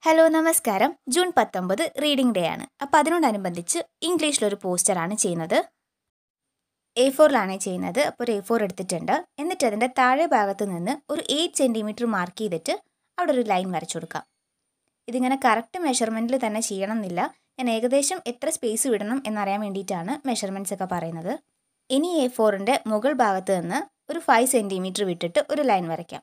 hello നമസ്കാരം June പത്തൊമ്പത് reading day ആണ് അപ്പോൾ അതിനോടനുബന്ധിച്ച് ഇംഗ്ലീഷിലൊരു പോസ്റ്ററാണ് ചെയ്യുന്നത് എ ഫോറിലാണ് ചെയ്യുന്നത് അപ്പോൾ ഒരു എ ഫോർ എടുത്തിട്ടുണ്ട് എന്നിട്ട് അതിൻ്റെ താഴെ ഭാഗത്ത് നിന്ന് ഒരു എയ്റ്റ് സെൻറ്റിമീറ്റർ മാർക്ക് ചെയ്തിട്ട് അവിടെ ഒരു ലൈൻ വരച്ചു കൊടുക്കാം ഇതിങ്ങനെ കറക്റ്റ് മെഷർമെൻറ്റിൽ തന്നെ ചെയ്യണം എന്നില്ല ഞാൻ ഏകദേശം എത്ര സ്പേസ് വിടണം എന്നറിയാൻ വേണ്ടിയിട്ടാണ് മെഷർമെൻറ്റ്സ് ഒക്കെ പറയുന്നത് ഇനി എ ഫോറിൻ്റെ മുകൾ ഭാഗത്ത് നിന്ന് ഒരു ഫൈവ് സെൻറ്റിമീറ്റർ വിട്ടിട്ട് ഒരു ലൈൻ വരയ്ക്കാം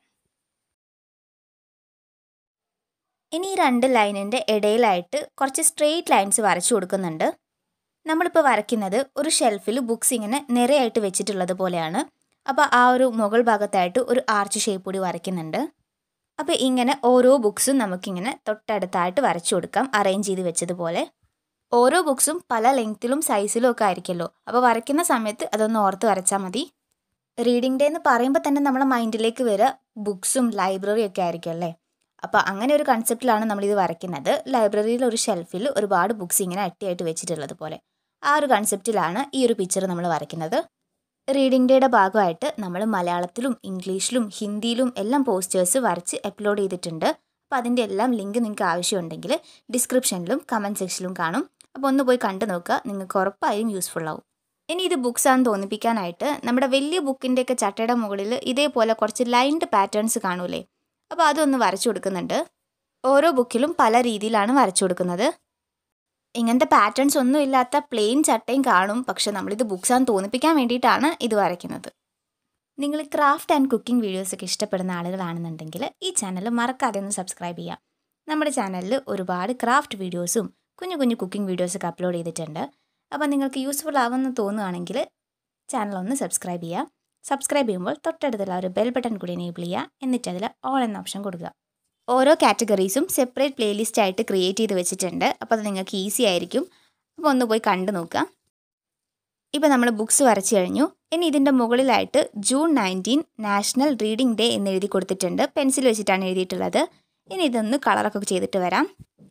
ഇനി ഈ രണ്ട് ലൈനിൻ്റെ ഇടയിലായിട്ട് കുറച്ച് സ്ട്രെയിറ്റ് ലൈൻസ് വരച്ചു കൊടുക്കുന്നുണ്ട് നമ്മളിപ്പോൾ വരയ്ക്കുന്നത് ഒരു ഷെൽഫിൽ ബുക്സ് ഇങ്ങനെ നിരയായിട്ട് വെച്ചിട്ടുള്ളത് പോലെയാണ് അപ്പോൾ ആ ഒരു മുകൾ ഭാഗത്തായിട്ട് ഒരു ആർച്ച് ഷേപ്പ് കൂടി വരയ്ക്കുന്നുണ്ട് അപ്പോൾ ഇങ്ങനെ ഓരോ ബുക്സും നമുക്കിങ്ങനെ തൊട്ടടുത്തായിട്ട് വരച്ചു കൊടുക്കാം അറേഞ്ച് ചെയ്ത് വെച്ചതുപോലെ ഓരോ ബുക്സും പല ലെങ്ത്തിലും സൈസിലും ഒക്കെ ആയിരിക്കുമല്ലോ അപ്പോൾ വരയ്ക്കുന്ന സമയത്ത് അതൊന്ന് ഓർത്ത് വരച്ചാൽ മതി റീഡിംഗ് ഡേ എന്ന് പറയുമ്പോൾ തന്നെ നമ്മളെ മൈൻഡിലേക്ക് വരിക ബുക്സും ലൈബ്രറി ഒക്കെ ആയിരിക്കും അല്ലേ അപ്പോൾ അങ്ങനെ ഒരു കൺസെപ്റ്റിലാണ് നമ്മളിത് വരയ്ക്കുന്നത് ലൈബ്രറിയിൽ ഒരു ഷെൽഫിൽ ഒരുപാട് ബുക്സ് ഇങ്ങനെ അട്ടിയായിട്ട് വെച്ചിട്ടുള്ളത് പോലെ ആ ഒരു കൺസെപ്റ്റിലാണ് ഈ ഒരു പിക്ചർ നമ്മൾ വരയ്ക്കുന്നത് റീഡിംഗ് ഡേയുടെ ഭാഗമായിട്ട് നമ്മൾ മലയാളത്തിലും ഇംഗ്ലീഷിലും ഹിന്ദിയിലും എല്ലാം പോസ്റ്റേഴ്സ് വരച്ച് അപ്ലോഡ് ചെയ്തിട്ടുണ്ട് അപ്പോൾ അതിൻ്റെ എല്ലാം ലിങ്ക് നിങ്ങൾക്ക് ആവശ്യമുണ്ടെങ്കിൽ ഡിസ്ക്രിപ്ഷനിലും കമൻറ്റ് സെക്ഷനിലും കാണും അപ്പോൾ ഒന്ന് പോയി കണ്ടു നോക്കുക നിങ്ങൾക്ക് ഉറപ്പായും യൂസ്ഫുൾ ആവും ഇനി ഇത് ബുക്സ് ആണെന്ന് തോന്നിപ്പിക്കാനായിട്ട് നമ്മുടെ വലിയ ബുക്കിൻ്റെയൊക്കെ ചട്ടയുടെ മുകളിൽ ഇതേപോലെ കുറച്ച് ലൈൻഡ് പാറ്റേൺസ് കാണൂലേ അപ്പോൾ അതൊന്ന് വരച്ചു കൊടുക്കുന്നുണ്ട് ഓരോ ബുക്കിലും പല രീതിയിലാണ് വരച്ചു കൊടുക്കുന്നത് ഇങ്ങനത്തെ പാറ്റേൺസ് ഒന്നും ഇല്ലാത്ത പ്ലെയിൻ ചട്ടയും കാണും പക്ഷെ നമ്മളിത് ബുക്സ് ആണെന്ന് തോന്നിപ്പിക്കാൻ വേണ്ടിയിട്ടാണ് ഇത് വരയ്ക്കുന്നത് നിങ്ങൾ ക്രാഫ്റ്റ് ആൻഡ് കുക്കിംഗ് വീഡിയോസൊക്കെ ഇഷ്ടപ്പെടുന്ന ആളുകളാണെന്നുണ്ടെങ്കിൽ ഈ ചാനൽ മറക്കാതെ ഒന്ന് സബ്സ്ക്രൈബ് ചെയ്യാം നമ്മുടെ ചാനലിൽ ഒരുപാട് ക്രാഫ്റ്റ് വീഡിയോസും കുഞ്ഞു കുഞ്ഞു കുക്കിംഗ് വീഡിയോസൊക്കെ അപ്ലോഡ് ചെയ്തിട്ടുണ്ട് അപ്പോൾ നിങ്ങൾക്ക് യൂസ്ഫുൾ ആവുമെന്ന് തോന്നുകയാണെങ്കിൽ ചാനൽ ഒന്ന് സബ്സ്ക്രൈബ് ചെയ്യുക സബ്സ്ക്രൈബ് ചെയ്യുമ്പോൾ തൊട്ടടുത്തുള്ള ഒരു ബെൽ ബട്ടൺ കൂടി എനേബിൾ ചെയ്യുക എന്നിട്ട് അതിൽ ഓൾ എന്ന ഓപ്ഷൻ കൊടുക്കുക ഓരോ കാറ്റഗറീസും സെപ്പറേറ്റ് പ്ലേലിസ്റ്റ് ആയിട്ട് ക്രിയേറ്റ് ചെയ്ത് വെച്ചിട്ടുണ്ട് അപ്പോൾ അത് നിങ്ങൾക്ക് ഈസി ആയിരിക്കും അപ്പോൾ ഒന്ന് പോയി കണ്ടു നോക്കുക ഇപ്പോൾ നമ്മൾ ബുക്സ് വരച്ചു കഴിഞ്ഞു ഇനി ഇതിൻ്റെ മുകളിലായിട്ട് June nineteen national reading day എന്ന് എഴുതി കൊടുത്തിട്ടുണ്ട് പെൻസിൽ വെച്ചിട്ടാണ് എഴുതിയിട്ടുള്ളത് ഇനി ഇതൊന്ന് കളറൊക്കെ ചെയ്തിട്ട് വരാം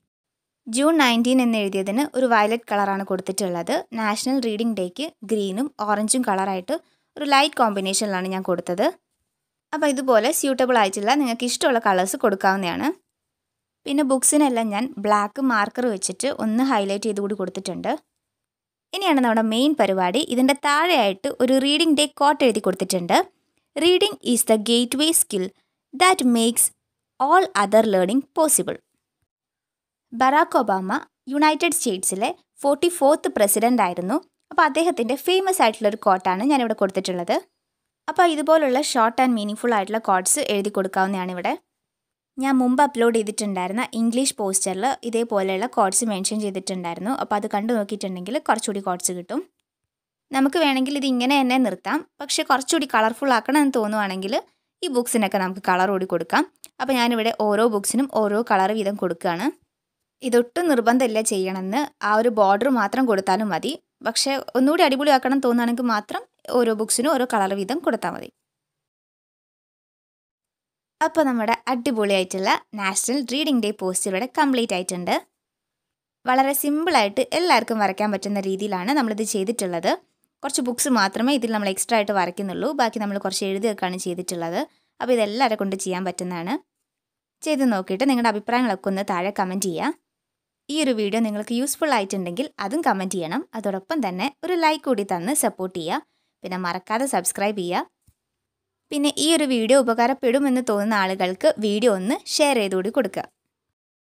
ജൂൺ നയൻറ്റീൻ എന്ന് എഴുതിയതിന് ഒരു വയലറ്റ് കളറാണ് കൊടുത്തിട്ടുള്ളത് നാഷണൽ റീഡിംഗ് ഡേക്ക് ഗ്രീനും ഓറഞ്ചും കളറായിട്ട് ഒരു ലൈറ്റ് കോമ്പിനേഷനിലാണ് ഞാൻ കൊടുത്തത് അപ്പോൾ ഇതുപോലെ സ്യൂട്ടബിൾ ആയിട്ടുള്ള നിങ്ങൾക്ക് ഇഷ്ടമുള്ള കളേഴ്സ് കൊടുക്കാവുന്നതാണ് പിന്നെ ബുക്സിനെല്ലാം ഞാൻ ബ്ലാക്ക് മാർക്കർ വെച്ചിട്ട് ഒന്ന് ഹൈലൈറ്റ് ചെയ്ത് കൂടി കൊടുത്തിട്ടുണ്ട് ഇനിയാണ് നമ്മുടെ മെയിൻ പരിപാടി ഇതിൻ്റെ താഴെയായിട്ട് ഒരു റീഡിംഗ് ഡേ കോട്ട് എഴുതി കൊടുത്തിട്ടുണ്ട് reading is the gateway skill that makes all other learning possible Barack Obama United സ്റ്റേറ്റ്സിലെ ഫോർട്ടി ഫോർത്ത് പ്രസിഡൻ്റ് ആയിരുന്നു അപ്പോൾ അദ്ദേഹത്തിൻ്റെ ഫേമസ് ആയിട്ടുള്ള ഒരു കോട്ടാണ് ഞാനിവിടെ കൊടുത്തിട്ടുള്ളത് അപ്പോൾ ഇതുപോലുള്ള ഷോർട്ട് ആൻഡ് മീനിങ് ഫുൾ ആയിട്ടുള്ള കോട്ട്സ് എഴുതി കൊടുക്കാവുന്നതാണ് ഇവിടെ ഞാൻ മുമ്പ് അപ്ലോഡ് ചെയ്തിട്ടുണ്ടായിരുന്ന ഇംഗ്ലീഷ് പോസ്റ്ററിൽ ഇതേപോലെയുള്ള കോട്ട്സ് മെൻഷൻ ചെയ്തിട്ടുണ്ടായിരുന്നു അപ്പോൾ അത് കണ്ടു നോക്കിയിട്ടുണ്ടെങ്കിൽ കുറച്ചുകൂടി കോട്ട്സ് കിട്ടും നമുക്ക് വേണമെങ്കിൽ ഇത് ഇങ്ങനെ തന്നെ നിർത്താം പക്ഷേ കുറച്ചുകൂടി കളർഫുൾ ആക്കണം എന്ന് തോന്നുവാണെങ്കിൽ ഈ ബുക്സിനൊക്കെ നമുക്ക് കളർ കൂടി കൊടുക്കാം അപ്പോൾ ഞാനിവിടെ ഓരോ ബുക്സിനും ഓരോ കളർ വീതം കൊടുക്കുകയാണ് ഇതൊട്ടും നിർബന്ധമില്ല ചെയ്യണമെന്ന് ആ ഒരു ബോർഡർ മാത്രം കൊടുത്താലും മതി പക്ഷേ ഒന്നുകൂടി അടിപൊളിയാക്കണം തോന്നുകയാണെങ്കിൽ മാത്രം ഓരോ ബുക്സിനും ഓരോ കളർ വീതം കൊടുത്താൽ മതി അപ്പോൾ നമ്മുടെ അടിപൊളിയായിട്ടുള്ള നാഷണൽ റീഡിംഗ് ഡേ പോസ്റ്റ് ഇവിടെ കംപ്ലീറ്റ് ആയിട്ടുണ്ട് വളരെ സിമ്പിളായിട്ട് എല്ലാവർക്കും വരയ്ക്കാൻ പറ്റുന്ന രീതിയിലാണ് നമ്മളിത് ചെയ്തിട്ടുള്ളത് കുറച്ച് ബുക്സ് മാത്രമേ ഇതിൽ നമ്മൾ എക്സ്ട്രാ ആയിട്ട് വരയ്ക്കുന്നുള്ളൂ ബാക്കി നമ്മൾ കുറച്ച് എഴുതുകയൊക്കെയാണ് ചെയ്തിട്ടുള്ളത് അപ്പോൾ ഇതെല്ലാവരെ കൊണ്ട് ചെയ്യാൻ പറ്റുന്നതാണ് ചെയ്ത് നോക്കിയിട്ട് നിങ്ങളുടെ അഭിപ്രായങ്ങളൊക്കെ ഒന്ന് താഴെ കമൻറ്റ് ചെയ്യുക ഈ ഒരു വീഡിയോ നിങ്ങൾക്ക് യൂസ്ഫുൾ ആയിട്ടുണ്ടെങ്കിൽ അതും കമൻറ്റ് ചെയ്യണം അതോടൊപ്പം തന്നെ ഒരു ലൈക്ക് കൂടി തന്ന് സപ്പോർട്ട് ചെയ്യുക പിന്നെ മറക്കാതെ സബ്സ്ക്രൈബ് ചെയ്യുക പിന്നെ ഈ ഒരു വീഡിയോ ഉപകാരപ്പെടുമെന്ന് തോന്നുന്ന ആളുകൾക്ക് വീഡിയോ ഒന്ന് ഷെയർ ചെയ്തുകൂടി കൊടുക്കുക